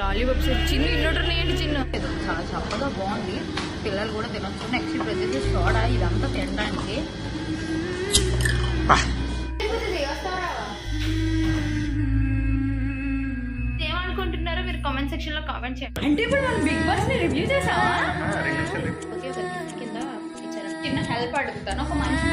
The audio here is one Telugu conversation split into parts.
లాలీపాప్స్ చిన్న ఇన్నోటర్ ఏంటి చిన్న ఇది చాలా చప్పగా బాగుంది పిల్లలు కూడా తినొచ్చు నెక్స్ట్ ఇప్పుడు వచ్చేసి సోడా ఇదంతా తినడానికి ఏమనుకుంటున్నారో మీరు కామెంట్ సెక్షన్ లో కామెంట్ చేయండి అంటే ఇప్పుడు మనం బిగ్ బాస్ ని రివ్యూ చేసావా ఓకే ఒక gift కింద ఇచ్చారు చిన్న హెల్ప్ అడుగుతాను ఒక మనిషి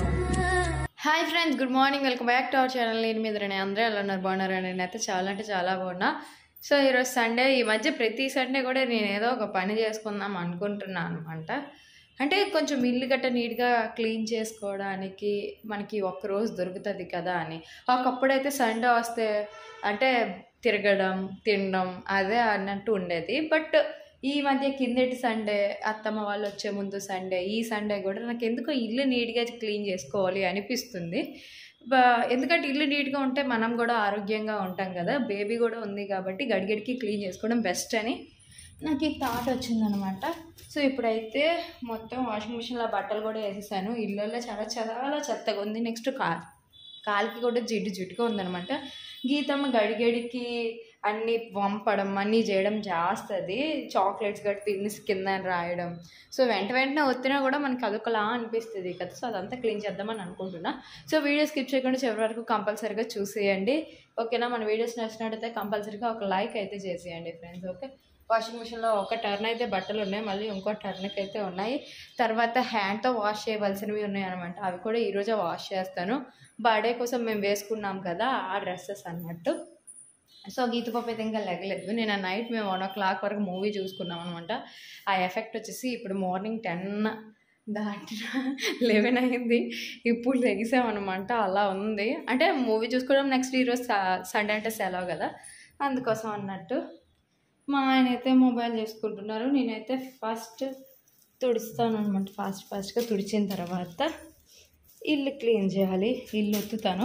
hi friends good morning welcome back to our channel నేను మీద అందరూ ఎలా ఉన్నారు బాగున్నారు నేనైతే చాలా అంటే చాలా బాగున్నా సో ఈరోజు సండే ఈ మధ్య ప్రతి సండే కూడా నేను ఏదో ఒక పని చేసుకుందాం అనుకుంటున్నాను అనమాట అంటే కొంచెం ఇల్లు గట్ట నీట్గా క్లీన్ చేసుకోవడానికి మనకి ఒక్క రోజు దొరుకుతుంది కదా అని ఒకప్పుడైతే సండే వస్తే అంటే తిరగడం తినడం అదే అన్నట్టు ఉండేది బట్ ఈ మధ్య కిందటి సండే అత్తమ్మ వాళ్ళు వచ్చే ముందు సండే ఈ సండే కూడా నాకు ఎందుకో ఇల్లు నీట్గా క్లీన్ చేసుకోవాలి అనిపిస్తుంది బ- ఎందుకంటే ఇల్లు నీట్గా ఉంటే మనం కూడా ఆరోగ్యంగా ఉంటాం కదా బేబీ కూడా ఉంది కాబట్టి గడిగడికి క్లీన్ చేసుకోవడం బెస్ట్ అని నాకు ఈ థాట్ వచ్చిందనమాట సో ఇప్పుడైతే మొత్తం వాషింగ్ మిషన్లో బట్టలు కూడా వేసేసాను ఇళ్ళల్లో చాలా చాలా చెత్తగా ఉంది నెక్స్ట్ కార్ కాలికి కూడా జిడ్డు జిడ్డుగా ఉందనమాట గీతమ్మ గడిగడికి అన్నీ వంపడం అన్నీ చేయడం చేస్తుంది చాక్లెట్స్ గట్టి తిని కింద రాయడం సో వెంట వెంటనే వచ్చినా కూడా మనకి అదొకలా అనిపిస్తుంది కదా సో అదంతా క్లీన్ చేద్దామని అనుకుంటున్నా సో వీడియో స్కిప్ చేయకుండా చివరి వరకు కంపల్సరీగా చూసేయండి ఓకేనా మన వీడియోస్ నచ్చినట్టయితే కంపల్సరీగా ఒక లైక్ అయితే చేసేయండి ఫ్రెండ్స్ ఓకే వాషింగ్ మిషన్లో ఒక టర్న్ అయితే బట్టలు ఉన్నాయి మళ్ళీ ఇంకో టర్న్కి అయితే ఉన్నాయి తర్వాత హ్యాండ్తో వాష్ చేయవలసినవి ఉన్నాయి అనమాట అవి కూడా ఈరోజే వాష్ చేస్తాను బర్త్డే కోసం మేము వేసుకున్నాం కదా ఆ డ్రెస్సెస్ అన్నట్టు సో గీతపాప అయితే ఇంకా లెగలేదు నేను నైట్ మేము వన్ ఓ క్లాక్ వరకు మూవీ చూసుకున్నాం అనమాట ఆ ఎఫెక్ట్ వచ్చేసి ఇప్పుడు మార్నింగ్ టెన్ దాటిన లెవెన్ అయింది ఇప్పుడు లెగిసామన్నమాట అలా ఉంది అంటే మూవీ చూసుకోవడం నెక్స్ట్ ఈరోజు సండే అంటే సెలవు కదా అందుకోసం అన్నట్టు మా ఆయన అయితే మొబైల్ చేసుకుంటున్నారు నేనైతే ఫస్ట్ తుడుస్తాను అనమాట ఫాస్ట్ ఫాస్ట్గా తుడిచిన తర్వాత ఇల్లు క్లీన్ చేయాలి ఇల్లు ఒత్తుతాను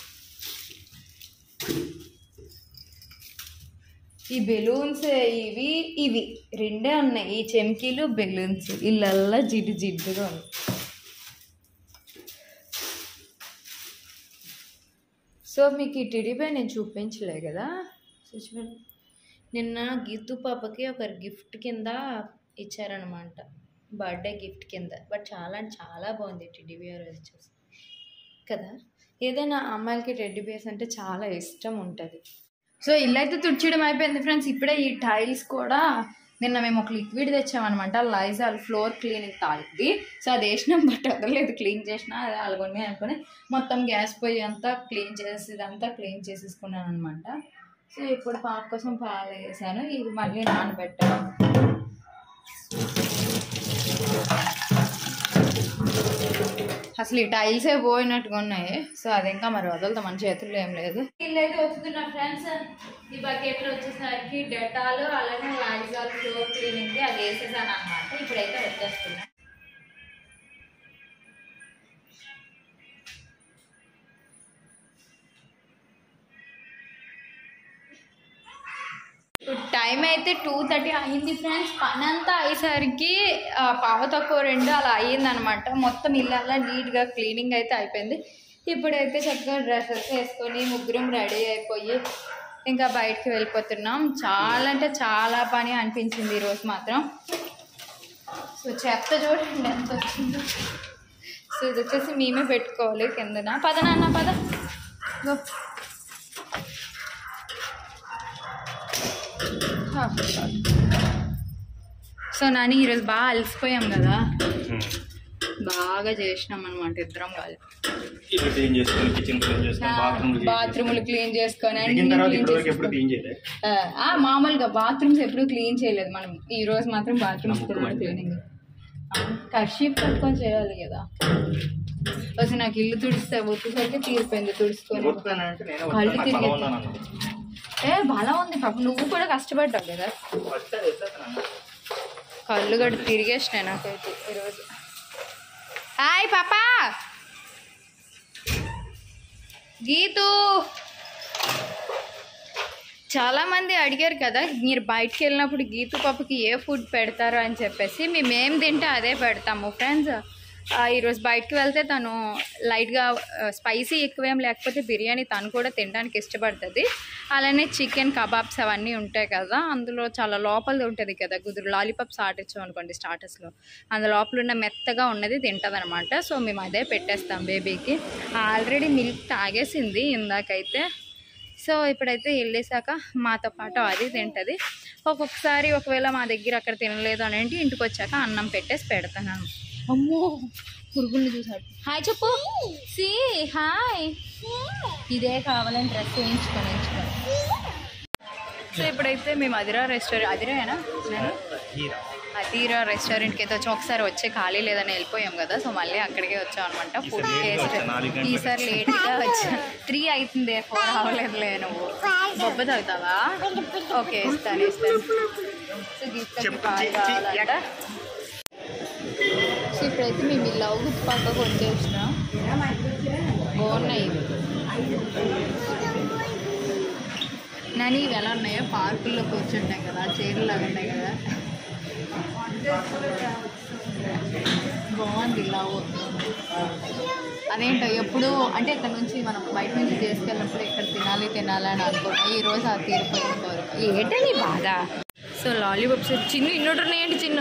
ఈ బెలూన్స్ ఇవి ఇవి రెండే ఉన్నాయి ఈ చెమ్కీలు బెలూన్స్ ఇళ్ళల్లా జిడ్డు జిడ్డుగా ఉంది సో మీకు ఈ టిడిపై నేను చూపించలే కదా సో చూడండి నిన్న గీతు పాపకి ఒక గిఫ్ట్ కింద ఇచ్చారనమాట బర్త్డే గిఫ్ట్ కింద బట్ చాలా అంటే చాలా బాగుంది టెడ్డీ బియర్ వచ్చేసి కదా ఏదైనా అమ్మాయిలకి టెడ్డీ బియర్స్ అంటే చాలా ఇష్టం ఉంటుంది సో ఇల్లు అయితే తుడిచడం అయిపోయింది ఫ్రెండ్స్ ఇప్పుడే ఈ టైల్స్ కూడా నిన్న మేము ఒక లిక్విడ్ తెచ్చామన్నమాట లైజాల్ ఫ్లోర్ క్లీనింగ్ తాగిద్ది సో అది వేసినాం బట్ వదలలేదు క్లీన్ చేసిన అది అలాగొని అనుకుని మొత్తం గ్యాస్ పొయ్యి అంతా క్లీన్ చేసి ఇదంతా క్లీన్ చేసేసుకున్నాను అనమాట సో ఇప్పుడు పాప కోసం పాలు వేసాను ఇది మళ్ళీ నానబెట్టాను అసలు ఈ టైల్సే పోయినట్టుగా ఉన్నాయి సో అది ఇంకా మరి వదులుతాం మన చేతుల్లో ఏం లేదు ఇల్లు అయితే వస్తున్నా ఫ్రెండ్స్ ఈ బకెట్లో వచ్చేసరికి డెటాల్ అలాగే లాయిజాల్ ఫ్లోర్ క్లీనింగ్ అది వేసేసాను అనమాట ఇప్పుడైతే వచ్చేస్తున్నా ఇప్పుడు టైం అయితే టూ థర్టీ అయింది ఫ్రెండ్స్ పని అంతా అయ్యేసరికి ఆ, పావు తక్కువ రెండు అలా అయ్యిందనమాట మొత్తం ఇల్లంతా నీట్గా క్లీనింగ్ అయితే అయిపోయింది ఇప్పుడైతే చక్కగా డ్రెస్సెస్ వేసుకొని ముగ్గురం రెడీ అయిపోయి ఇంకా బయటికి వెళ్ళిపోతున్నాం చాలా అంటే చాలా పని అనిపించింది ఈరోజు మాత్రం సో చెత్త చూడండి ఎంత వచ్చిందో సో ఇది వచ్చేసి మేమే పెట్టుకోవాలి కిందన పద నాన్న పద గో సో నాని ఈరోజు బాగా అలసిపోయాం కదా బాగా చేసినాం అనమాట ఇద్దరం కలిసి ఇల్లు క్లీన్ చేసుకొని కిచెన్ క్లీన్ చేసుకొని బాత్రూమ్ బాత్రూములు క్లీన్ చేసుకొని అన్ని దిగిన తర్వాత clean ఇప్పటివరకు ఎప్పుడు చేసుకొని. క్లీన్ చేయలేదు ఆ, ఆ, మామూలుగా బాత్రూమ్స్ ఎప్పుడు క్లీన్ చేయలేదు మనం ఈ రోజు మాత్రం బాత్రూమ్స్ నమ్మకం కూడా అంటే. క్లీనింగ్ కర్షీప్ పట్టుకొని చేయాలి కదా వచ్చి నాకు ఇల్లు తుడిస్తే ఒత్తుసరికి తీరిపోయింది తుడుచుకొని ఊరుకున్నానంటే నేను కళ్ళు నాకు తిరిగి బలం ఉందని అన్నాను. ఏ బలం ఉంది పాప నువ్వు కూడా కష్టపడ్డావు కదా ఫస్ట్ అది ఎత్తేస్తాను. కళ్ళు గడు తిరిగేసినాయి నాకైతే ఈరోజు హాయ్ పాపా గీతు చాలా మంది అడిగారు కదా మీరు బయటికి వెళ్ళినప్పుడు గీతు పాపకి ఏ ఫుడ్ పెడతారు అని చెప్పేసి మేము ఏం తింటే అదే పెడతాము ఫ్రెండ్స్ ఆ, ఈరోజు బయటకు వెళ్తే తను లైట్గా స్పైసీ ఎక్కువేం లేకపోతే బిర్యానీ తను కూడా తినడానికి ఇష్టపడుతుంది అలానే చికెన్ కబాబ్స్ అవన్నీ ఉంటాయి కదా అందులో చాలా లోపల ఉంటుంది కదా కుదురు లాలీపాప్స్ ఆర్డర్ ఇచ్చాం అనుకోండి స్టార్టర్స్లో అందు లోపల ఉన్న మెత్తగా ఉన్నది తింటుంది అనమాట సో మేము అదే పెట్టేస్తాం బేబీకి ఆల్రెడీ మిల్క్ తాగేసింది ఇందాకైతే సో ఇప్పుడైతే వెళ్ళేసాక మాతో పాటు అది తింటుంది ఒక్కొక్కసారి ఒకవేళ మా దగ్గర అక్కడ తినలేదు అని అంటే ఇంటికి వచ్చాక అన్నం పెట్టేసి పెడతాను అమ్మో పురుగుల్ని చూసాడు హాయ్ చెప్పు సి హాయ్ ఇదే కావాలని డ్రెస్ వేయించుకొని వేయించుకొని సో ఇప్పుడైతే మేము అదిరా రెస్టారెంట్ అదిరానా నేను అతీరా రెస్టారెంట్కి అయితే వచ్చాం ఒకసారి వచ్చే ఖాళీ లేదని వెళ్ళిపోయాం కదా సో మళ్ళీ అక్కడికే వచ్చాం అనమాట ఫుడ్ టేస్ట్ ఈసారి లేట్గా వచ్చా త్రీ అవుతుంది ఫోర్ అవ్వలేదులే నువ్వు బొబ్బ తాగుతావా ఓకే ఇస్తాను ఇస్తాను సో గీతకి పాలు కావాలంట సో ఇప్పుడైతే మేము ఈ లవ్ గుర్తు పక్కకు వచ్చేసినాం బాగున్నాయి నాని ఇవి ఎలా ఉన్నాయో పార్కుల్లో కూర్చుంటాం కదా చైర్లు లాగా ఉన్నాయి కదా బాగుంది లవ్ అదేంటో ఎప్పుడు అంటే ఇక్కడ నుంచి మనం బయట నుంచి తీసుకెళ్ళినప్పుడు ఇక్కడ తినాలి తినాలి అని అనుకున్నాం ఈ రోజు అది తీరిపోయింది కోరిక ఏంటని బాధ సో లాలీపాప్స్ చిన్న ఇన్నోటి ఉన్నాయండి చిన్న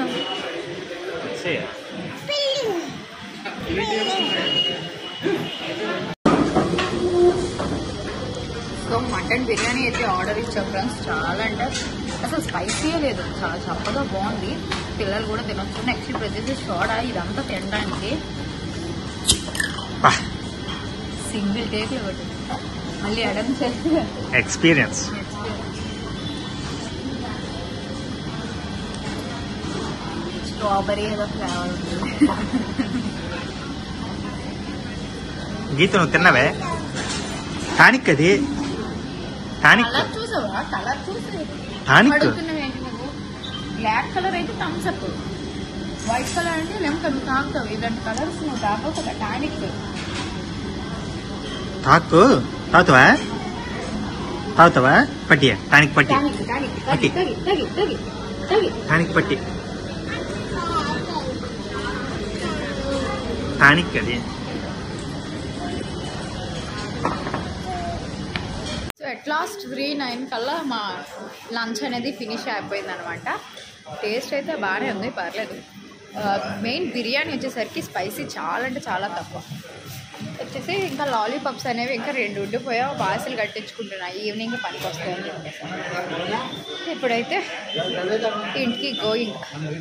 సో మటన్ బిర్యానీ అయితే ఆర్డర్ ఇచ్చాం ఫ్రెండ్స్ చాలా అంటే అసలు స్పైసీయే లేదు చాలా చప్పగా బాగుంది పిల్లలు కూడా తినొచ్చు నెక్స్ట్ ఇప్పుడు వచ్చేసి సోడా ఇదంతా తినడానికి సింగిల్ టేక్ ఒకటి మళ్ళీ అడం చేసి ఎక్స్పీరియన్స్ స్ట్రాబెరీ ఏదో ఫ్లేవర్ ఉంటుంది గీత నువ్వు తిన్నవే టానిక్ అది టానిక్ కలర్ చూసావా కలర్ చూసి టానిక్ అడుగుతున్నావు ఏంటి నువ్వు బ్లాక్ కలర్ అయితే థమ్స్ అప్ వైట్ కలర్ అంటే లెమన్ నువ్వు తాగుతావు ఇలాంటి కలర్స్ నువ్వు తాగవు కదా టానిక్ తాకు తాగుతావా తాగుతావా పట్టి టానిక్ పట్టి టానిక్ టానిక్ తగి తగి తగి తగి తగి టానిక్ పట్టి టానిక్ అది so at last three nine కల్లా మా లంచ్ అనేది ఫినిష్ అయిపోయింది అనమాట టేస్ట్ అయితే బాగానే ఉంది పర్లేదు మెయిన్ బిర్యానీ వచ్చేసరికి స్పైసీ చాలా అంటే చాలా తక్కువ వచ్చేసి ఇంకా లాలీపాప్స్ అనేవి ఇంకా రెండు ఉండిపోయా బాసలు కట్టించుకుంటున్నా ఈవినింగ్ పనికి వస్తాయని చెప్పేసి ఇప్పుడైతే ఇంటికి గోయింగ్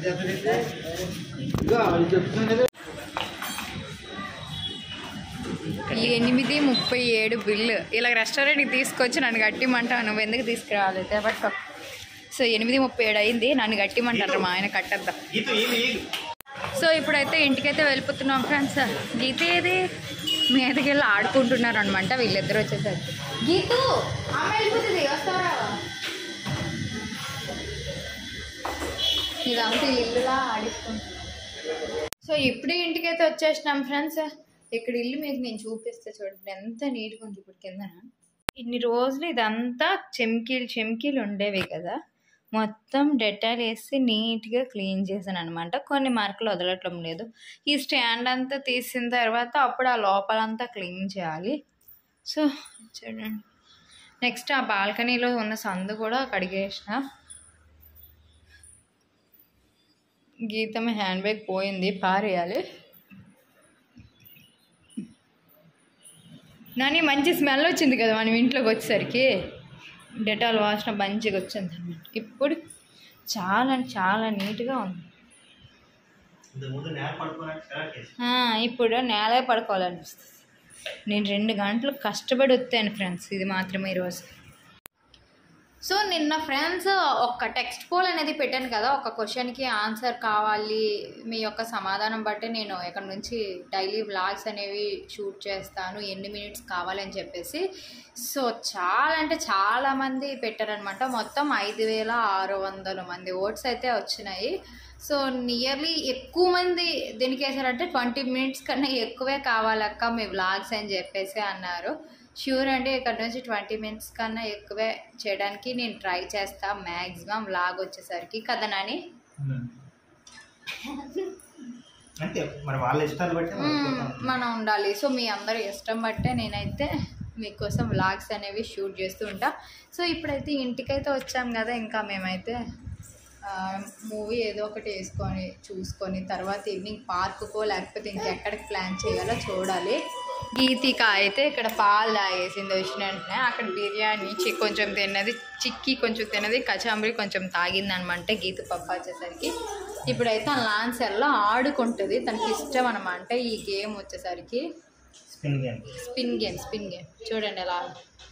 ఎనిమిది ముప్పై ఏడు బిల్లు ఇలా రెస్టారెంట్కి తీసుకొచ్చి నన్ను కట్టిమంటావు నువ్వు ఎందుకు తీసుకురావాలి పట్టుకో సో ఎనిమిది ముప్పై ఏడు అయింది నన్ను కట్టిమంటారు మా ఆయన కట్టద్దాం సో ఇప్పుడైతే ఇంటికైతే వెళ్ళిపోతున్నాం ఫ్రెండ్స్ గీత ఏది మీదకి వెళ్ళి ఆడుకుంటున్నారు అనమాట వీళ్ళిద్దరు వచ్చేసరికి గీతు అమ్మ వెళ్ళిపోతుంది వస్తారా ఇదంతా ఇల్లులా ఆడిస్తుంటారు సో ఇప్పుడే ఇంటికైతే వచ్చేసినాం ఫ్రెండ్స్ ఇక్కడ ఇల్లు మీకు నేను చూపిస్తే చూడండి ఎంత నీట్గా ఉంది ఇప్పుడు కిందన ఇన్ని రోజులు ఇదంతా చెమ్కీలు చెమ్కీలు ఉండేవి కదా మొత్తం డెటాల్ వేసి నీట్గా క్లీన్ చేశాను అనమాట కొన్ని మార్కులు వదలటం లేదు ఈ స్టాండ్ అంతా తీసిన తర్వాత అప్పుడు ఆ లోపలంతా క్లీన్ చేయాలి సో చూడండి నెక్స్ట్ ఆ బాల్కనీలో ఉన్న సందు కూడా కడిగేసిన గీతం హ్యాండ్ బ్యాగ్ పోయింది పారేయాలి నాని మంచి స్మెల్ వచ్చింది కదా మనం ఇంట్లోకి వచ్చేసరికి డెటాల్ వాసన మంచిగా వచ్చింది అనమాట ఇప్పుడు చాలా అంటే చాలా నీట్గా ఉంది ఆ, ఇప్పుడు నేలే పడుకోవాలనిపిస్తుంది నేను రెండు గంటలు కష్టపడి వచ్చాను ఫ్రెండ్స్ ఇది మాత్రమే ఈరోజు సో నిన్న ఫ్రెండ్స్ ఒక టెక్స్ట్ పోల్ అనేది పెట్టాను కదా ఒక క్వశ్చన్కి ఆన్సర్ కావాలి మీ యొక్క సమాధానం బట్టి నేను ఇక్కడ నుంచి డైలీ వ్లాగ్స్ అనేవి షూట్ చేస్తాను ఎన్ని మినిట్స్ కావాలని చెప్పేసి సో చాలా అంటే చాలా మంది పెట్టారనమాట మొత్తం ఐదు వేల ఆరు వందల మంది ఓట్స్ అయితే వచ్చినాయి సో నియర్లీ ఎక్కువ మంది దీనికి వేసారంటే ట్వంటీ మినిట్స్ కన్నా ఎక్కువే కావాలక్క మీ వ్లాగ్స్ అని చెప్పేసి అన్నారు షూర్ అండి ఇక్కడ నుంచి ట్వంటీ మినిట్స్ కన్నా ఎక్కువే చేయడానికి నేను ట్రై చేస్తా మ్యాక్సిమం వ్లాగ్ వచ్చేసరికి కదా నాని అంతే మరి వాళ్ళ ఇష్టాలు బట్టి మనం మ్మ్. పోతాం. మనం ఉండాలి సో మీ అందరి ఇష్టం బట్టే నేనైతే మీకోసం వ్లాగ్స్ అనేవి షూట్ చేస్తూ ఉంటా సో ఇప్పుడైతే ఇంటికైతే వచ్చాం కదా ఇంకా మేమైతే మూవీ ఏదో ఒకటి వేసుకొని చూసుకొని తర్వాత ఈవినింగ్ పార్కుకో లేకపోతే ఇంకెక్కడికి ప్లాన్ చేయాలో చూడాలి గీతిక అయితే ఇక్కడ పాలు తాగేసింది వచ్చిన వెంటనే అక్కడ బిర్యానీ చి కొంచెం తిన్నది చిక్కి కొంచెం తిన్నది కచాంబరి కొంచెం తాగింది అనమాట గీత పప్ప వచ్చేసరికి ఇప్పుడైతే లాన్సర్లో ఆడుకుంటుంది తనకి ఇష్టం అనమాట ఈ గేమ్ వచ్చేసరికి spin game spin game spin game చూడండి ఎలా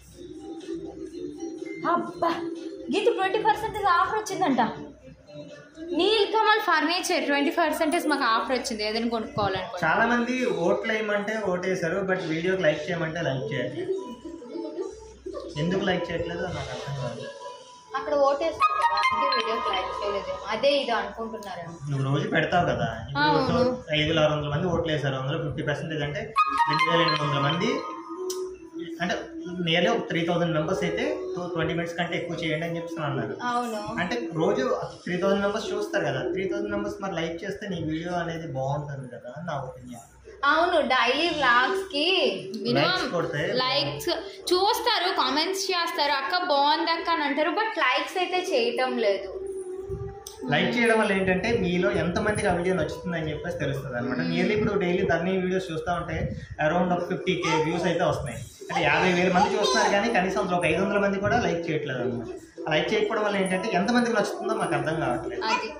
అబ్బా గీత ట్వంటీ పర్సెంటేజ్ ఆఫర్ వచ్చిందంట Nilkamal furniture twenty percentage మాకు ఆఫర్ వచ్చింది ఏదైనా కొనుక్కోవాలనుకో చాలా మంది ఓట్లు వేయమంటే ఓటేశారు బట్ వీడియోకి లైక్ చేయమంటే లైక్ చేయాలి ఎందుకు లైక్ చేయట్లేదు నాకు అర్థం కాదు అక్కడ ఓటేసారు కదా అందుకే వీడియోకి లైక్ చేయలేదు అదే ఇది అనుకుంటున్నారేమో నువ్వు రోజు పెడతావు కదా ఇప్పుడు అవును. ఐదు వేల ఆరు వందల మంది ఓట్లు వేశారు అందులో ఫిఫ్టీ పర్సెంటేజ్ అంటే రెండు వేల ఎనిమిది వందల మంది అంటే నియర్లీ ఒక త్రీ థౌసండ్ మెంబర్స్ అయితే ట్వంటీ మినిట్స్ కంటే ఎక్కువ చేయండి అని చెప్పి అన్నారు అవును అంటే రోజు త్రీ థౌసండ్ మెంబర్స్ చూస్తారు కదా త్రీ థౌసండ్ మెంబర్స్ మరి లైక్ చేస్తే నీ వీడియో అనేది బాగుంటుంది కదా అని నా ఒపీనియన్ అవును డైలీ వ్లాగ్స్ కి మినిమం Likes కొడితే లైక్స్ చూస్తారు కామెంట్స్ చేస్తారు అక్క బాగుంది అక్క అని అంటారు బట్ లైక్స్ అయితే చేయటం లేదు లైక్ చేయడం వల్ల ఏంటంటే మీలో ఎంతమందికి ఆ వీడియో నచ్చుతుందని చెప్పేసి తెలుస్తుంది అనమాట నియర్లీ ఇప్పుడు డైలీ ధర్నీ వీడియోస్ చూస్తూ ఉంటే అరౌండ్ ఒక ఫిఫ్టీ కే వ్యూస్ అయితే వస్తున్నాయి అంటే యాభై వేల మంది చూస్తున్నారు కానీ కనీసం అందులో ఒక ఐదు వందల మంది కూడా లైక్ చేయట్లేదు అనమాట ఆ లైక్ చేయకపోవడం వల్ల ఏంటంటే ఎంతమందికి నచ్చుతుందో మాకు అర్థం కావట్లేదు అది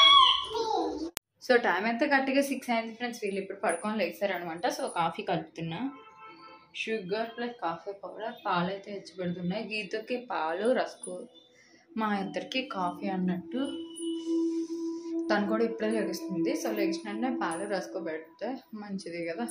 సో టైం అయితే కరెక్ట్గా సిక్స్ అయింది ఫ్రెండ్స్ వీళ్ళు ఇప్పుడు పడుకొని లేచారు అనమాట సో కాఫీ కలుపుతున్నా షుగర్ ప్లస్ కాఫీ పౌడర్ పాలు అయితే తెచ్చి పెడుతున్నాయి గీతకి పాలు రస్కు మా ఇద్దరికి కాఫీ అన్నట్టు తను కూడా ఇప్పుడే లెగుస్తుంది సో లెగిసిన వెంటనే పాలు రస్కు పెడితే మంచిది కదా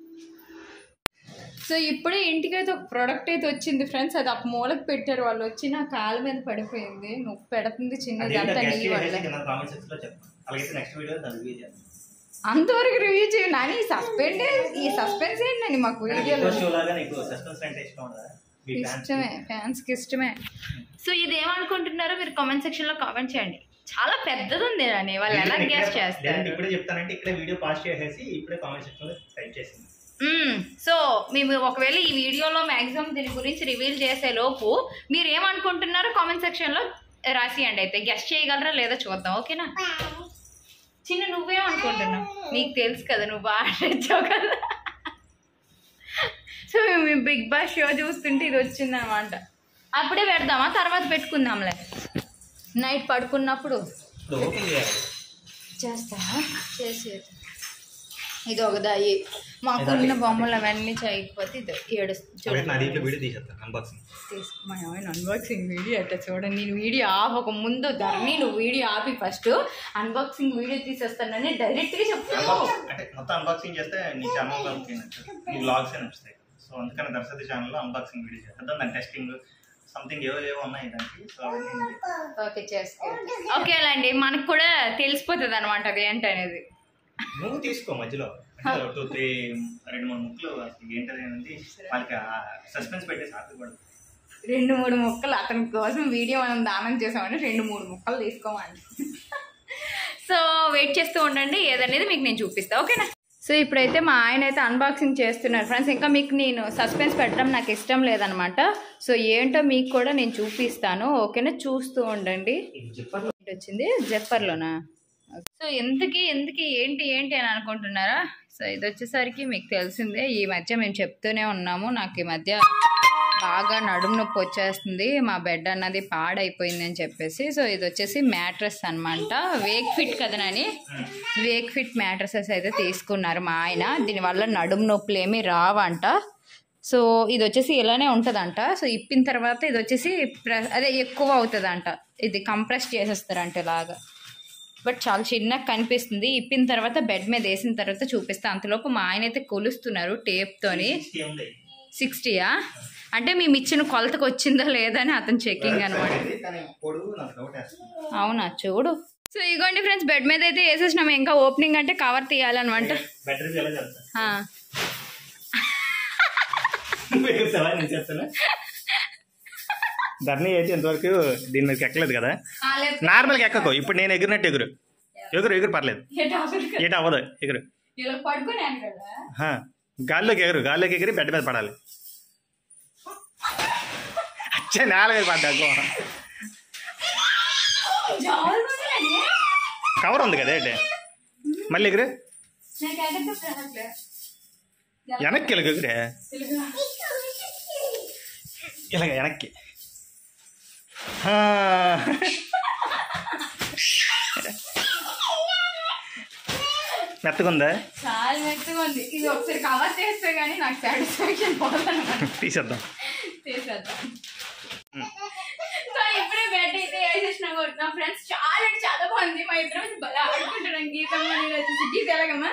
సో ఇప్పుడే ఇంటికైతే ఒక ప్రోడక్ట్ అయితే వచ్చింది ఫ్రెండ్స్ అది ఒక మూలకు పెట్టారు వాళ్ళు వచ్చి నా కాళ్ళ మీద పడిపోయింది నువ్వు పెడుతుంది చిన్నది అంతా నీ వల్లే కామెంట్ సెక్షన్ లో చెప్పండి అలాగైతే నెక్స్ట్ వీడియో దాని రివ్యూ చేస్తాను అంతవరకు రివ్యూ చేయండి అని ఈ సస్పెండ్ ఈ సస్పెన్స్ ఏంటండి మాకు వీడియోలో షో లాగా నీకు సస్పెన్స్ అంటే ఇష్టం ఉండదా మీ fans కి? ఇష్టమే ఫ్యాన్స్ కి ఇష్టమే సో ఇది ఏమనుకుంటున్నారో మీరు కామెంట్ సెక్షన్ లో కామెంట్ చేయండి చాలా పెద్దది ఉంది అని వాళ్ళు ఎలా లేదంటే గెస్ట్ ఇక్కడే- చేస్తారు లేదంటే ఇప్పుడే చెప్తానంటే ఇక్కడే వీడియో పాస్ చేసేసి ఇప్పుడే కామెంట్ సెక్షన్ లో టైప్ చేసింది మ్మ్. సో మేము ఒకవేళ ఈ వీడియోలో మ్యాక్సిమం దీని గురించి రివీల్ చేసే లోపు మీరు ఏమనుకుంటున్నారో కామెంట్ సెక్షన్ లో రాసియండి అయితే గెస్ట్ చేయగలరా లేదా చూద్దాం ఓకేనా చిన్న నువ్వేమనుకుంటున్నావు నీకు తెలుసు కదా నువ్వు బాగా తెచ్చావు కదా సో మేము బిగ్ బాస్ షో చూస్తుంటే ఇది వచ్చిందనమాట అప్పుడే పెడదామా తర్వాత పెట్టుకుందాంలే నైట్ పడుకున్నప్పుడు ఇప్పుడు ఓపెన్ చేయాలి చేస్తా చేసేది ఇది ఒక దాయి మాకున్న బొమ్మలు అవన్నీ చేయకపోతే ఇది ఏడుస్తుంది కాబట్టి నా చూడండి దీంట్లో వీడియో తీసేస్తాను అన్బాక్సింగ్ తీసుకో మా ఆయన అన్బాక్సింగ్ వీడియో అట్ట చూడండి నేను వీడియో ఆపక ముందు ధరణి నువ్వు వీడియో ఆపి ఫస్ట్ అన్బాక్సింగ్ వీడియో తీసేస్తానని డైరెక్ట్గా చెప్తాను అంటే మొత్తం అన్బాక్సింగ్ చేస్తే నీ ఛానల్ నచ్చుతాయి నీ వ్లాగ్స్ నచ్చుతాయి సో అందుకని దర్శతి ఛానల్లో అన్బాక్సింగ్ వీడియో చేస్తాను దాని టెస్టింగ్ సంథింగ్ ఏవో ఏవో ఉన్నాయి దానికి సో అవన్నీ నేను చేస్తాను. ఓకే చేసుకో ఓకేలండి మనకు కూడా తెలిసిపోతుంది అనమాట అది ఏంటనేది నువ్వు తీసుకో మధ్యలో టూ త్రీ రెండు మూడు ముక్కలు అసలు ఏంటది అనేది వాళ్ళకి సస్పెన్స్ పెట్టేసి ఆపకూడదు రెండు మూడు ముక్కలు అతని కోసం వీడియో మనం దానం చేసామని రెండు మూడు ముక్కలు తీసుకోమని సో వెయిట్ చేస్తూ ఉండండి ఏదనేది మీకు నేను చూపిస్తాను ఓకేనా సో ఇప్పుడైతే మా ఆయన అయితే అన్బాక్సింగ్ చేస్తున్నారు ఫ్రెండ్స్ ఇంకా మీకు నేను సస్పెన్స్ పెట్టడం నాకు ఇష్టం లేదనమాట సో ఏంటో మీకు కూడా నేను చూపిస్తాను ఓకేనా చూస్తూ ఉండండి ఇది చెప్పర్లో ఏంటి వచ్చింది జప్పర్లోనా సో ఎందుకు ఎందుకు ఏంటి ఏంటి అని అనుకుంటున్నారా సో ఇది వచ్చేసరికి మీకు తెలిసిందే ఈ మధ్య మేము చెప్తూనే ఉన్నాము నాకు ఈ మధ్య బాగా నడుము నొప్పి వచ్చేస్తుంది మా బెడ్ అన్నది పాడైపోయింది అని చెప్పేసి సో ఇది వచ్చేసి మ్యాట్రస్ అనమాట వేక్ ఫిట్ కదనని వేక్ ఫిట్ మ్యాట్రసెస్ అయితే తీసుకున్నారు మా ఆయన దీనివల్ల నడుము నొప్పులు ఏమీ రావంట సో ఇది వచ్చేసి ఇలానే ఉంటుందంట సో ఇప్పిన తర్వాత ఇది వచ్చేసి ప్ర- అదే ఎక్కువ అవుతుందంట ఇది కంప్రెస్ చేసేస్తారంట ఇలాగా బట్ చాలా చిన్నగా కనిపిస్తుంది ఇప్పిన తర్వాత బెడ్ మీద వేసిన తర్వాత చూపిస్తా అంతలోపు మా ఆయన అయితే కొలుస్తున్నారు టేప్తోని ఉంది సిక్స్టీయా అంటే మేము ఇచ్చిన కొలతకు వచ్చిందా లేదా అని అతను చెకింగ్ అనమాట కానీ పొడుగు నాకు డౌట్ వేస్తుంది అవునా చూడు సో ఇగోండి ఫ్రెండ్స్ బెడ్ మీద అయితే వేసేసినాము ఇంకా ఓపెనింగ్ అంటే కవర్ తీయాలన్నమాట బెటర్ ఎలా చేస్తా ఆ. వేస్తావా నేను చేస్తాను ధర్ని అయితే ఇంతవరకు దీని మీదకి ఎక్కలేదు కదా ఆ, లేదు. నార్మల్గా ఎక్కకు ఇప్పుడు నేను ఎగిరినట్టు ఎగురు ఎగురు ఎగురు పర్లేదు ఎటు అవ్వదు కదా. ఏట అవ్వదు ఎగురు ఇలా పడుకున్నాను కదా హా, గాల్లోకి ఎగురు గాల్లోకి ఎగిరి బెడ్ మీద పడాలి అచ్చే నేల మీద పడ్డా జారుకుందండి కవర్ ఉంది కదా ఏంటి మళ్ళీ ఎగురు నాకు ఎగరికి రావట్లే. వెనక్కి ఇలాగ ఎగురే తెలుగు. ఇలాగ వెనక్కి హా. మెత్తగుందా చాలా మెత్తగా ఉంది ఇది ఒకసారి కవర్ చేస్తే గానీ నాకు సాటిస్ఫాక్షన్ పోదన్నమాట తీసేద్దాం చేసేద్దాం సో ఇప్పుడే బెడ్ అయితే వేసేసిన నా ఫ్రెండ్స్ చాలా అంటే చాలా బాగుంది మా ఇద్దరం బాగా ఆడుకుంటున్నాం గీతం అని వచ్చేసి గీత ఎలాగమ్మా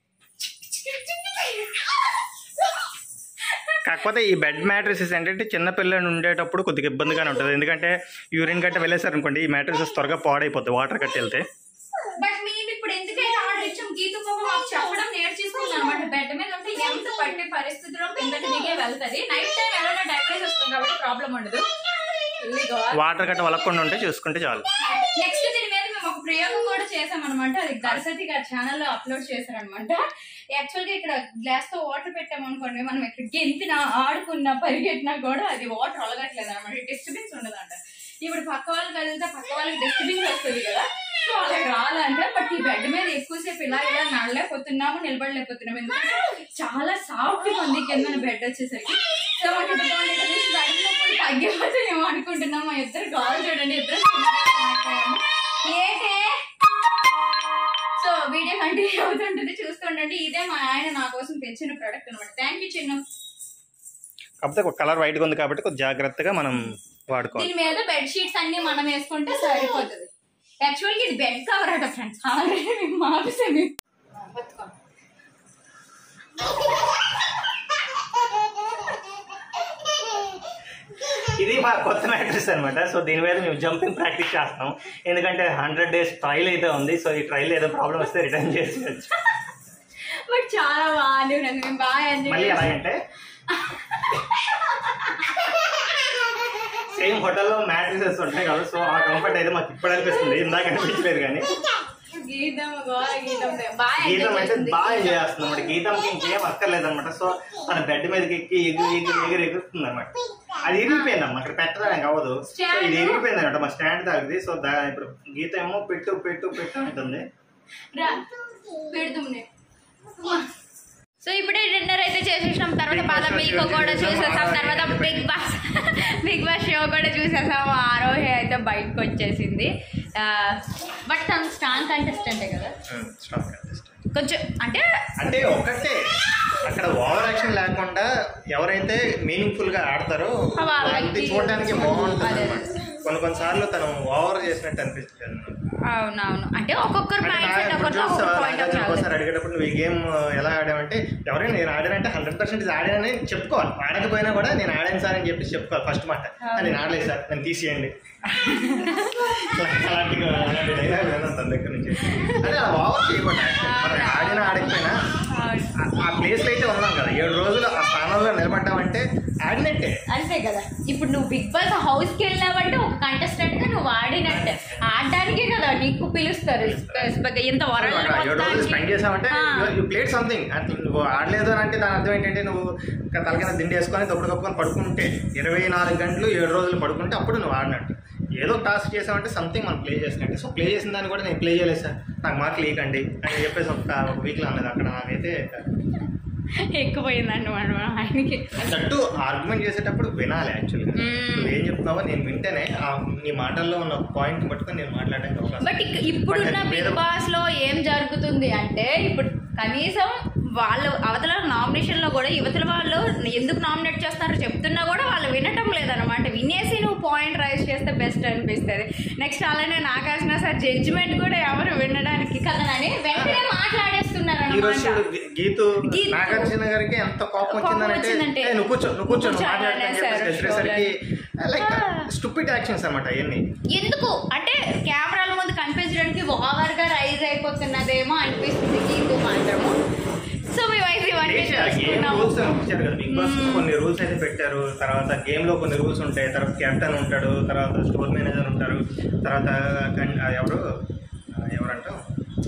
కాకపోతే ఈ బెడ్ మ్యాట్రిసెస్ ఏంటంటే చిన్న పిల్లలు ఉండేటప్పుడు కొద్దిగా ఇబ్బందిగానే ఉంటుంది ఎందుకంటే యూరిన్ గట్ట వెళ్ళేసారు అనుకోండి ఈ మ్యాట్రిసెస్ త్వరగా పాడైపోతాయి వాటర్ కట్టి వెళ్తే బట్ మేము ఇప్పుడు ఎందుకైతే ఆర్డర్ ఇచ్చాం గీత పాప మాకు చెప్పడం నేర్చేసుకుంది అనమాట బెడ్ మీద ఉంటే ఎంత పట్టే పరిస్థితిలో కిందకి దిగే వెళ్తది నైట్ టైం ఎవరైనా డైపరేజ్ వస్తుంది కాబట్టి ప్రాబ్లం ఉండదు ఇదిగో. వాటర్ గట్ట వలకుండా ఉంటే చూసుకుంటే చాలు నెక్స్ట్ దీని మీద మేము ఒక ప్రయోగం కూడా చేసాం అనమాట అది దర్శతి గారి ఛానల్ లో అప్లోడ్ చేశారనమాట యాక్చువల్ గా ఇక్కడ గ్లాస్ తో వాటర్ పెట్టామనుకోండి మనం ఇక్కడ గెంతినా ఆడుకున్నా పరిగెట్టినా కూడా అది వాటర్ అలగట్లేదు అనమాట డిస్టర్బెన్స్ ఉండదంట ఇప్పుడు పక్క వాళ్ళు కదిలితే పక్క వాళ్ళకి డిస్టర్బెన్స్ వస్తుంది కదా సో అలా రాలంటే బట్ ఈ బెడ్ మీద ఎక్కువసేపు ఇలా ఇలా నడలేకపోతున్నాము నిలబడలేకపోతున్నాము ఎందుకంటే చాలా సాఫ్ట్ గా ఉంది కింద బెడ్ వచ్చేసరికి సో మాకు ఇది బాగుంది. ఇక్కడ నుంచి బెడ్ నొప్పులు తగ్గిపోతాయేమో అనుకుంటున్నాం మా ఇద్దరు కాల్ చూడండి ఇద్దరు ఏంటే సో వీడియో కంటిన్యూ అవుతుంటుంది చూస్తుండండి ఇదే మా ఆయన నా కోసం తెచ్చిన ప్రోడక్ట్ అనమాట థ్యాంక్ యూ చిన్న కాకపోతే ఒక కలర్ వైట్గా ఉంది కాబట్టి కొంచెం జాగ్రత్తగా మనం వాడుకోవాలి దీని మీద బెడ్ షీట్స్ అన్ని మనం వేసుకుంటే సరిపోతుంది యాక్చువల్గా ఇది బెడ్ కవర్ అట ఫ్రెండ్స్ ఆల్రెడీ మేము మార్చేసాము ఇది మా కొత్త మ్యాట్రిస్ అనమాట సో దీని మీద మేము జంపింగ్ ప్రాక్టీస్ చేస్తాం ఎందుకంటే హండ్రెడ్ డేస్ ట్రైల్ అయితే ఉంది సో ఈ ట్రైల్ ఏదో ప్రాబ్లం వస్తే రిటర్న్ చేసుకోవచ్చు బట్ చాలా బాగుంది ఫ్రెండ్స్ మేము బాగా ఎంజాయ్ మళ్ళీ ఎలాగంటే సేమ్ హోటల్లో మ్యాట్రిసెస్ ఉంటాయి కదా సో ఆ కంఫర్ట్ అయితే మాకు ఇప్పుడు అనిపిస్తుంది ఇందాక అనిపించలేదు కానీ గీతం గోల గీతం బాగా గీతం ఎంజాయ్ అయితే చేస్తుంది బాగా ఎంజాయ్ చేస్తుంది అనమాట గీతంకి ఇంకేం అక్కర్లేదు అనమాట సో తన బెడ్ మీదకి ఎక్కి ఎగురు ఎగురు ఎగురు ఎగురుతుంది అనమాట అది ఇరిగిపోయిందమ్మా అక్కడ పెట్టడానికి అవ్వదు సో ఇది ఇరిగిపోయింది అనమాట మా స్టాండ్ తాగిది సో దా ఇప్పుడు గీత ఏమో పెట్టు పెట్టు పెట్టు అంటుంది రా పెడుతుంది సో ఇప్పుడే డిన్నర్ అయితే చేసేసినాం తర్వాత Big Boss బాదం show మిల్క్ కూడా చూసేసాం. చూసేసాం తర్వాత Big Boss Big Boss show కూడా చూసేసాం ఆరోహి అయితే బయటకు వచ్చేసింది బట్ తను స్ట్రాంగ్ కంటెస్టెంటే కదా స్టాప్ కంటెస్ట్ కొంచెం అంటే అంటే ఒకటే అక్కడ ఓవర్ యాక్షన్ లేకుండా ఎవరైతే మీనింగ్ఫుల్ గా ఆడతారో వాళ్ళకి- వాళ్ళది చూడడానికి బాగుంటుంది అదే. అనమాట కొన్ని కొన్ని సార్లు తను ఓవర్ చేసినట్టు అనిపిస్తుంది అన్నమాట. అవునవును అంటే ఒక్కొక్కరు అంటే మైండ్ నా- సెట్ ఇప్పుడు ఒకరితో చూస్తావా, ఒక్కొక్క పాయింట్ ఆఫ్ నాగార్జున వ్యూ ఒకసారి అడిగేటప్పుడు నువ్వు ఈ గేమ్ ఎలా ఆడావంటే ఎవరైనా నేను ఆడానంటే హండ్రెడ్ పర్సెంట్ ఆడానని చెప్పుకోవాలి ఆడకపోయినా కూడా నేను ఆడాను సార్ అని చెప్పి చెప్పుకోవాలి ఫస్ట్ మాట "ఆ, నేను ఆడలేదు సార్ నన్ను తీసేయండి అలాంటి అలాంటి డైలాగ్ విన్నాను తన దగ్గర నుంచి అంటే అలా ఓవర్ చేయకూడదు యాక్చువల్లీ. మనం ఆడినా ఆడకపోయినా ఆ- ఆ ప్లేస్ లో అయితే ఉన్నాం కదా ఏడు రోజులు ఆ స్థానంలో నిలబడ్డామంటే ఆడినట్టే అంతే కదా ఇప్పుడు నువ్వు బిగ్ బాస్ హౌస్ కి వెళ్ళావంటే ఒక కంటెస్టెంట్ గా నువ్వు ఆడినట్టే ఆడడానికే కదా నీకు పిలుస్తారు ఇంత వరల్డ్ అక్కడ ఏడు రోజులు స్పెండ్ చేసామంటే యూ ప్లేట్ సంథింగ్ అట్లా నువ్వు ఆడలేదు అని అంటే దాని అర్థం ఏంటంటే నువ్వు ఇంకా తలకింద దిండి వేసుకొని తప్పుడు కప్పుకొని పడుకుంటే ఇరవై నాలుగు గంటలు ఏడు రోజులు పడుకుంటే అప్పుడు నువ్వు ఆడినట్టు ఏదో టాస్క్ చేసామంటే సంథింగ్ మనం ప్లే చేసినట్టు సో ప్లే చేసిన దాన్ని కూడా నేను ప్లే చేయలేదు సార్ నాకు మార్కులు ఇవ్వకండి అని చెప్పేసి ఒక ఒక వీక్లో అన్నది అక్కడ నాకైతే ఎక్కువైందండి మనం ఆయనకి దట్టు ఆర్గ్యుమెంట్ చేసేటప్పుడు వినాలి యాక్చువల్గా మ్మ్. నువ్వు ఏం చెప్తున్నావో నేను వింటేనే ఆ నీ మాటల్లో ఉన్న పాయింట్ పట్టుకొని నేను మాట్లాడడానికి అవకాశం బట్ ఇప్పుడున్న But బిగ్ వేరే- బాస్ లో ఏం జరుగుతుంది అంటే ఇప్పుడు కనీసం వాళ్ళు అవతల నామినేషన్ లో కూడా యువతల వాళ్ళు ఎందుకు నామినేట్ చేస్తారో చెప్తున్నా కూడా వాళ్ళు వినటం లేదనమాట వినేసి నువ్వు పాయింట్ రైజ్ చేస్తే బెస్ట్ అనిపిస్తుంది నెక్స్ట్ అలానే నాగార్జున సార్ జడ్జిమెంట్ కూడా ఎవరు వినడానికి కదనని వెంటనే మాట్లాడేస్తున్నారు ఈ రోజు అనమాట గీతు గీతు. నాగార్జున గారికి ఎంత కోపం కోపం వచ్చిందంటే వచ్చిందంటే, "ఏ, నువ్వు కూర్చో నువ్వు కూర్చో నువ్వు కూర్చో మాట్లాడని అనేసారు చెప్పేసి చెప్పేసరికి లైక్ ఆ. స్టూపిడ్ యాక్షన్స్ అనమాట అవన్నీ ఎందుకు అంటే కెమెరాల ముందు కనిపించడానికి ఓవర్ గా రైజ్ అయిపోతున్నదేమో అనిపిస్తుంది గీతు మాత్రము సో మేమైతే ఇవన్నీ గేమ్ చూసుకున్నాము రూల్స్ ఇచ్చారు కదా బిగ్ బాస్ కొన్ని రూల్స్ అయితే పెట్టారు తర్వాత గేమ్ లో కొన్ని రూల్స్ ఉంటాయి తర్వాత కెప్టెన్ ఉంటాడు తర్వాత స్టోర్ మేనేజర్ ఉంటారు తర్వాత కన్- ఆ, ఎవరు ఆ, ఎవరంటావు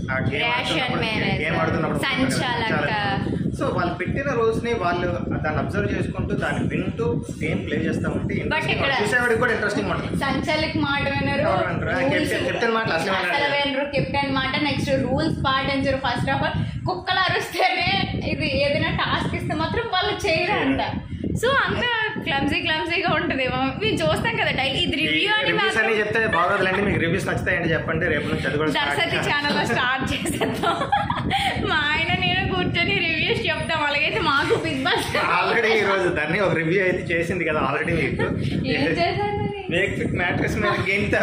ఆ game Ration ఆడుతున్నప్పుడు manager, game ఆడుతున్నప్పుడు సంచాలక. సో వాళ్ళు పెట్టిన రూల్స్ ని వాళ్ళు దాన్ని అబ్జర్వ్ చేసుకుంటూ దాన్ని వింటూ గేమ్ ప్లే చేస్తా ఉంటే interesting ఇక్కడ- ఉంటుంది. చూసేవాడికి కూడా ఇంట్రెస్టింగ్ ఉంటుంది సంచలక్ మాట వినరు ఎవరు వినరు? ఆ, Rules కెప్టెన్- కెప్టెన్ మాటలు అసలు వినరు. అసలు వినరు కెప్టెన్ మాట నెక్స్ట్ రూల్స్ పాటించరు ఫస్ట్ ఆఫ్ ఆల్ కుక్కలు అరుస్తేనే ఇది ఏదైనా టాస్క్ ఇస్తే మాత్రం వాళ్ళు చేయరు అంట సో అంత క్లమ్జీ క్లమ్జీగా ఉంటుంది మేము చూస్తాం కదా డైలీ ఇది రివ్యూ అని రివ్యూస్ మాత్రం అన్ని చెప్తే బాగోదులేండి మీకు రివ్యూస్ నచ్చుతాయండి చెప్పండి రేపు నుంచి అది కూడా start దర్శతి ఛానల్లో స్టార్ట్ చేసేద్దాం మా ఆయన నేను కూర్చొని రివ్యూస్ చెప్తాం అలాగైతే మాకు బిగ్ బాస్ ఆల్రెడీ ఈ రోజు దాన్ని ఒక రివ్యూ అయితే చేసింది కదా ఆల్రెడీ మీకు ఏం చేశారు మరి? మేక్ ఫిట్ మ్యాట్రెస్ మీద గెంతా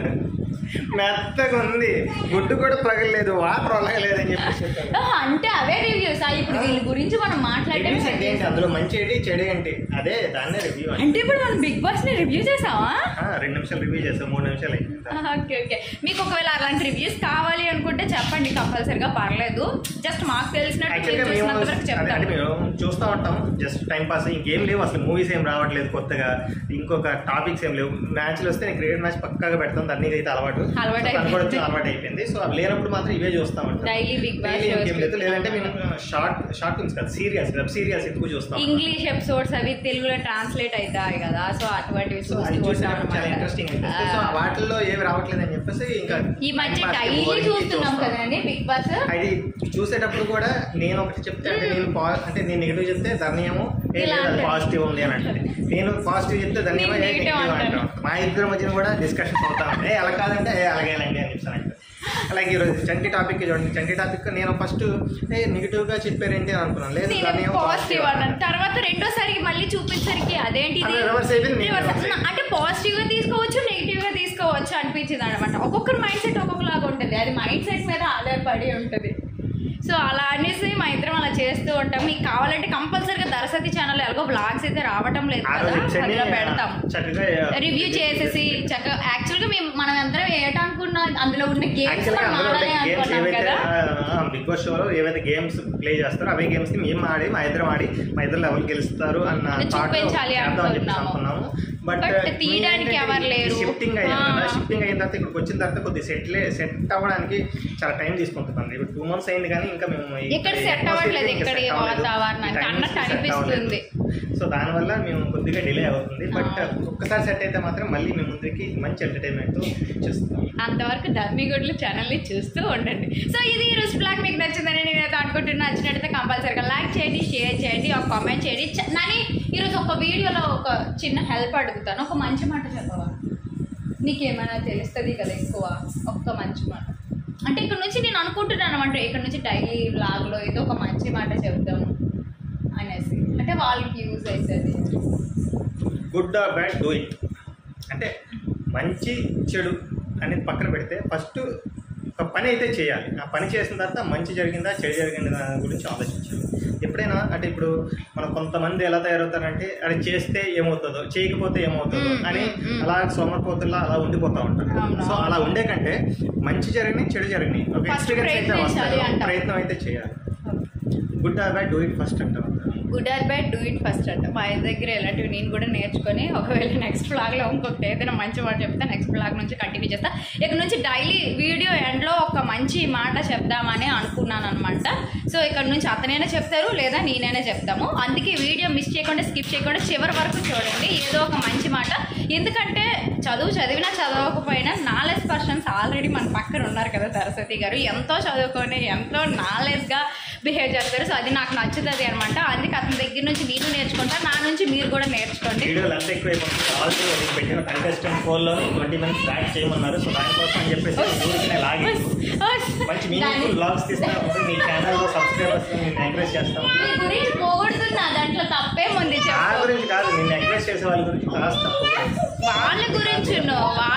మెత్తగా ఉంది గుడ్డు కూడా పగలలేదు వాటర్ ఒలగలేదు అని చెప్పేసి చెప్పారు. ఆహా, అంటే అవే రివ్యూస్ ఇప్పుడు వీళ్ళ గురించి మనం Reviews అంటే ఏంటి మాట్లాడటం అందులో మంచి ఏంటి చెడు ఏంటి అదే దాన్నే రివ్యూ అంటే ఇప్పుడు మనం బిగ్ బాస్ ని రివ్యూ చేసావా రెండు నిమిషాలు రివ్యూ చేస్తాం మూడు నిమిషాలు అయింది ఓకే ఓకే మీకు ఒకవేళ అలాంటి రివ్యూస్ కావాలి అనుకుంటే చెప్పండి కంపల్సరిగా పర్లేదు జస్ట్ మాకు తెలిసినట్టు యాక్చువల్గా మీరు మేము చూసినంత వరకు అదే అంటే చెప్తాను మేము చూస్తూ ఉంటాం జస్ట్ టైం పాస్ ఇంకేం లేవు అసలు మూవీస్ ఏం రావట్లేదు కొత్తగా ఇంకొక టాపిక్స్ ఏం లేవు మ్యాచ్లు వస్తే నేను క్రికెట్ మ్యాచ్ పక్కాగా పెడతాం దానికి అయితే అలవాటు అలవాటు So, తను కూడా అయిపోయింది. అలవాటు అయిపోయింది సో అవి లేనప్పుడు మాత్రం ఇవే చూస్తూ ఉంటాం Daily Big Bash Daily ఇంకేం లేదు shows లేదంటే చూస్తాం. మేము షార్ట్ షార్ట్ ఫిల్మ్స్ కదా సీరియల్స్ వెబ్ సీరియల్స్ ఎక్కువ చూస్తాం ఇంగ్లీష్ ఎపిసోడ్స్ అవి తెలుగులో ట్రాన్స్లేట్ అవుతాయి కదా సో అటువంటివి సో అది చూస్తూ ఉంటాం చూసినప్పుడు చాలా ఇంట్రెస్టింగ్ అనిపిస్తుంది సో అన్నమాట. వాటిల్లో ఏమి రావట్లేదు అని చెప్పేసి ఇంకా ఈ మధ్య time pass కి డైలీ boring కి చూస్తున్నాం చూస్తాం. కదండి బిగ్ బాస్ అది చూసేటప్పుడు కూడా నేను ఒకటి చెప్తే అంటే నేను పా- అంటే నేను నెగిటివ్ చెప్తే దాన్ని ఏమో ఏ ఇలా లేదు, అది అంటాడు. పాజిటివ్ ఉంది అని అంటే నేను పాజిటివ్ చెప్తే దాన్ని ఏమో నేను ఏ negative నెగిటివ్ అంటాను. అంటాం మా ఇద్దరి మధ్యన కూడా డిస్కషన్స్ అవుతా ఉంటాయి ఏ అలా కాదంటే ఏ అలాగేనండి అని చెప్తాను అంటే అలాగే ఈరోజు చంటి టాపిక్ చూడండి చంటి టాపిక్ నేను ఫస్ట్ ఏ నెగిటివ్ గా చెప్పారేంటి అని అనుకున్నాను లేదు దాన్ని నేను ఏమో పాజిటివ్ అన్నాను తర్వాత రెండోసారికి మళ్ళీ చూపించరికి అదేంటి ఇది? అదే reverse అయిపోయింది, నేను Reverse. reverse అంటే పాజిటివ్ గా తీసుకోవచ్చు నెగిటివ్ గా తీసుకోవచ్చు అనిపించింది అనమాట ఒక్కొక్కరు మైండ్ సెట్ ఒక్కొక్కలాగా ఉంటుంది అది మైండ్ సెట్ మీద ఆధారపడి ఉంటుంది సో అలా అనేసి మా ఇద్దరం అలా చేస్తూ ఉంటాం మీకు కావాలంటే కంపల్సరీగా దరసతి ఛానల్ ఎలాగో బ్లాగ్స్ అయితే రావటం లేదు ఆ కదా రోజు ఎపిసోడ్ అందులో పెడతాం చక్కగా రివ్యూ చేసేసి చక్కగా యాక్చువల్ గా మేము మనం అందరం ఏటనుకున్నా అందులో ఉన్న గేమ్స్ యాక్చువల్గా మనం అందులో ఆడాలి గేమ్స్ అనుకున్నాం ఏవైతే కదా బిగ్ బాస్ షోలో ఏవైతే గేమ్స్ ప్లే చేస్తారో అవే గేమ్స్ కి మేము ఆడి మా ఇద్దరం ఆడి మా ఇద్దరు లెవెల్ గెలుస్తారు అన్న అంటే thought లో చూపించాలి చేద్దాం అని చెప్పేసి అనుకున్నాము. అనుకున్నాము బట్ But తీయడానికి ఎవరు లేరు. షిఫ్టింగ్ అయ్యాం కదా ఆ. షిఫ్టింగ్ అయిన తర్వాత ఇక్కడికి వచ్చిన తర్వాత కొద్దిగా సెటిల్ సెట్ అవ్వడానికి చాలా టైం తీసుకుంటుంది ఇప్పుడు టూ మంత్స్ అయింది కానీ ఇంకా మేము ఈ- ఇక్కడ ఈ set atmosphere అవ్వట్లేదు, కి ఇంకా ఇక్కడ set ఈ అవ్వలేదు. వాతావరణానికి ఈ times అన్నట్టు కి set అవ్వలేదు. అనిపిస్తుంది. సో దానివల్ల మేము కొద్దిగా డిలే అవుతుంది బట్ ఆ. ఒక్కసారి సెట్ అయితే మాత్రం మళ్ళీ మేము ముందుకి మంచి ఎంటర్టైన్మెంట్ చేస్తాం అంతవరకు ధర్మిగుడ్లు ఛానల్ని చూస్తూ ఉండండి సో ఇది ఈ రోజు బ్లాగ్ మీకు నచ్చిందని నేనైతే అనుకుంటున్నా నచ్చినట్టయితే కంపల్సరీగా లైక్ చేయండి షేర్ చేయండి ఒక కామెంట్ చేయండి చ- నాని ఈరోజు ఒక వీడియోలో ఒక చిన్న హెల్ప్ అడుగుతాను ఒక మంచి మాట చెప్పవా నీకేమైనా తెలుస్తుంది కదా ఎక్కువ ఒక్క మంచి మాట అంటే ఇక్కడ నుంచి నేను అనుకుంటున్నాను అనమాట ఇక్కడ నుంచి డైలీ బ్లాగ్లో ఏదో ఒక మంచి మాట చెప్దాము అనేసి అంటే వాళ్ళకి యూజ్ అవుతుంది good or bad do it అంటే మంచి చెడు అనేది పక్కన పెడితే ఫస్ట్ ఒక పని అయితే చేయాలి ఆ పని చేసిన తర్వాత మంచి జరిగిందా చెడు జరిగిందా దాని గురించి ఆలోచించాలి ఎప్పుడైనా అంటే ఇప్పుడు మనం కొంతమంది ఎలా తయారవుతారంటే అది చేస్తే ఏమవుతుందో చేయకపోతే ఏమవుతుందో మ్మ్, అని మ్మ్, మ్మ్. అలా సోమరిపోతుల్లా అలా ఉండిపోతూ ఉంటారు అవును. సో అలా ఉండే కంటే మంచి జరిగినాయి చెడు జరిగినాయి ఒక First ఎక్స్పీరియన్స్ అయితే ప్రయత్నించాలి వస్తుంది అంటాం. ప్రయత్నం అయితే చేయాలి good or bad do it first అంటారు good or bad do it first అంట మా ఆయన దగ్గర ఇలాంటివి నేను కూడా నేర్చుకొని ఒకవేళ నెక్స్ట్ బ్లాగ్లో ఇంకొకటి ఏదైనా మంచి మాట చెప్తే నెక్స్ట్ బ్లాగ్ నుంచి కంటిన్యూ చేస్తా ఇక్కడ నుంచి డైలీ వీడియో ఎండ్లో ఒక మంచి మాట చెప్దామని అనుకున్నాను అనమాట సో ఇక్కడ నుంచి అతనైనా చెప్తారు లేదా నేనైనా చెప్తాము అందుకే వీడియో మిస్ చేయకుండా స్కిప్ చేయకుండా చివరి వరకు చూడండి ఏదో ఒక మంచి మాట ఎందుకంటే చదువు చదివినా చదవకపోయినా నాలెడ్జ్ పర్సన్స్ ఆల్రెడీ మన పక్కన ఉన్నారు కదా సరస్వతి గారు ఎంతో చదువుకొని ఎంతో నాలెడ్జ్గా బిహేవ్ చేస్తారు సో అది నాకు నచ్చుతుంది అనమాట అందుకే అతని దగ్గర నుంచి నేను నేర్చుకుంటా నా నుంచి మీరు కూడా నేర్చుకోండి వీడియోలు అంతా ఎక్కువ అయిపోతుంది ఆల్రెడీ అది పెట్టిన కంటెస్టెంట్ ఫోన్లో ట్వంటీ మినిట్స్ బ్యాక్ చేయమన్నారు సో దానికోసం అని చెప్పేసి ఊరికి లాగి మంచి మీనింగ్ఫుల్ బ్లాగ్స్ తీస్తాను మీ ఛానల్లో సబ్స్క్రైబర్స్ నేను ఎంకరేజ్ చేస్తాను మీ గురించి పోగొడుతున్నా దాంట్లో తప్పేముంది నా చెప్పు గురించి కాదు నిన్ను ఎంకరేజ్ చేసే వాళ్ళ గురించి కాస్త వాళ్ళ గురించి